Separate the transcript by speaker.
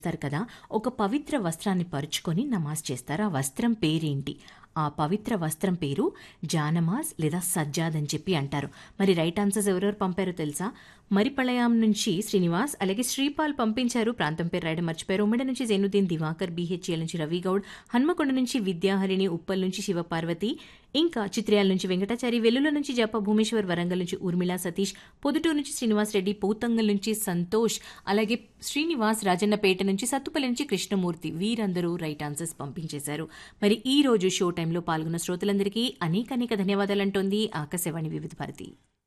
Speaker 1: చేస్తారు కదా ఒక పవిత్ర వస్త్రాన్ని పరుచుకొని నమాజ్ చేస్తారు ఆ వస్త్రం పేరేంటి ఆ పవిత్ర వస్త్రం పేరు జానమాజ్ లేదా సజ్జాద్ అని చెప్పి అంటారు మరి రైట్ ఆన్సర్స్ ఎవరెవరు పంపారో తెలుసా మరిపళయాం నుంచి శ్రీనివాస్ అలాగే శ్రీపాల్ పంపించారు ప్రాంతం పేరు రాయడం మర్చిపోయారు ఉమ్మడి నుంచి జైనుద్దీన్ దివాకర్ బీహెచ్ఎల్ నుంచి రవి గౌడ్ హన్మకొండ నుంచి విద్యాహరిణి ఉప్పల్ నుంచి శివపార్వతి ఇంకా చిత్రయాల నుంచి వెంకటాచారి వెల్లుల నుంచి జప భూమేశ్వర్ వరంగల్ నుంచి ఊర్మిళ సతీష్ పొదుటూరు నుంచి శ్రీనివాస్ రెడ్డి పోతంగల్ నుంచి సంతోష్ అలాగే శ్రీనివాస్ రాజన్నపేట నుంచి సత్తుపల్లి నుంచి కృష్ణమూర్తి వీరందరూ రైట్ ఆన్సర్స్ పంపించేశారు మరి ఈ రోజు షో టైంలో పాల్గొన్న శ్రోతలందరికీ అనేక అనేక ధన్యవాదాలు అంటోంది ఆకాశవాణి వివిధ భారతి